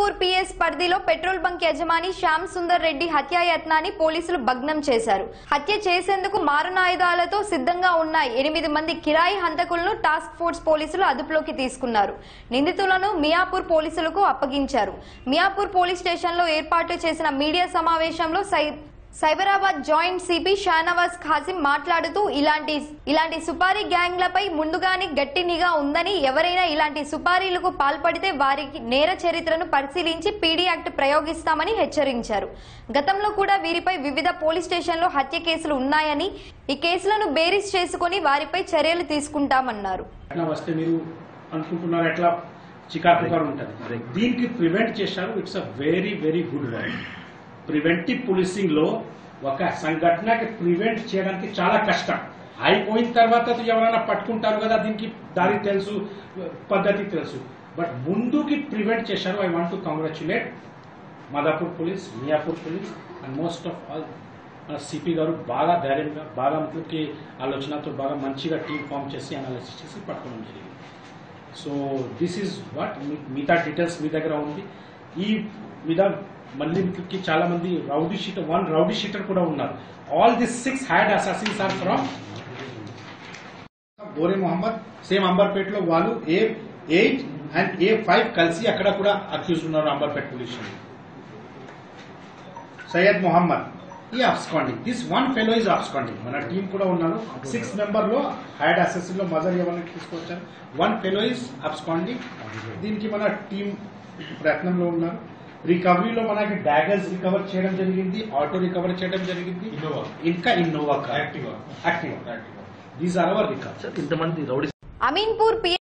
Ameenpur PS పరిధిలో petrol bunk యజమాని శ్యామ్ సుందర్ రెడ్డి హత్యాయత్నాన్ని పోలీసులు భగ్నం చేశారు హత్య చేసేందుకు మారణాయుధాలతో సిద్ధంగా ఉన్న ఎనిమిది మంది కిరాయి హంతకులను టాస్క్ ఫోర్స్ పోలీసులు అదుపులోకి తీసుకున్నారు నిందితులను మియాపూర్ పోలీసులకు అప్పగించారు మియాపూర్ పోలీస్ స్టేషన్లో ఏర్పాటు చేసిన మీడియా సమావేశంలో సై సైబరాబాద్ జాయింట్ సిపి షానవాజ్ ఖాసిం మాట్లాడుతూ ఇలాంటి ఇలాంటి సుపారీ గ్యాంగ్లపై ముందుగానే గట్టి నిఘా ఉందని ఎవరైనా ఇలాంటి సుపారీలకు పాల్పడితే వారికి నేర చరిత్రను పరిశీలించి పీడీ యాక్ట్ ప్రయోగిస్తామని హెచ్చరించారు గతంలో కూడా వీరిపై వివిధ పోలీస్ స్టేషన్లో హత్య కేసులు ఉన్నాయని ఈ కేసులను బేరీస్ చేసుకుని వారిపై చర్యలు తీసుకుంటామన్నారు ఎట్లా వస్తే మీరు అనుకుంటున్నారు ఎట్లా చికాకుగా ఉంటుంది దీనికి ప్రివెంట్ చేశారు it's a very very good work preventive policing లో ఒక సంఘటనకి ప్రివెంట్ చేయడానికి చాలా కష్టం అయిపోయిన తర్వాత ఎవరైనా పట్టుకుంటారు కదా దీనికి దారి తెలుసు పద్ధతి తెలుసు బట్ ముందుకి ప్రివెంట్ చేశారు I want to congratulate Madhapur police Miyapur police and most of all మన సిపి గారు బాగా ధైర్యంగా బాగా మతలకి ఆలోచనతో బాగా మంచిగా టీం ఫామ్ చేసి అనాలిసిస్ చేసి పట్టుకోవడం జరిగింది సో దిస్ ఈజ్ వాట్ మిగతా డీటెయిల్స్ మీ దగ్గర ఉంది ఈ మీద మళ్ళీ మీకు చాలా మంది rowdy sheeter one rowdy sheeter కూడా ఉన్నారు all this six had assassins are from Gore Mohammed same అంబర్పేటలో వాళ్ళు A eight and A five కలిసి అక్కడ కూడా అక్యూజ్ ఉన్నారు అంబర్పేట పోలీస్ స్టేషన్ సయ్యద్ మొహమ్మద్ ఈ absconding this one fellow is absconding మన టీం కూడా ఉన్నారు సిక్స్ మెంబర్ లో హైడ్ అసెస్ లో మజర్ ఎవరిని తీసుకొచ్చారు వన్ ఫెలో ఇస్ అబ్స్కాండింగ్ దీనికి మన టీం ప్రయత్నంలో ఉన్నారు రికవరీలో మనకి డాగర్స్ రికవర్ చేయడం జరిగింది ఆటో రికవర్ చేయడం జరిగింది ఇన్నోవా. ఇంకా Innova car Activa Activa these are our recover ఇంతమంది రౌడీ అమీన్పూర్ పి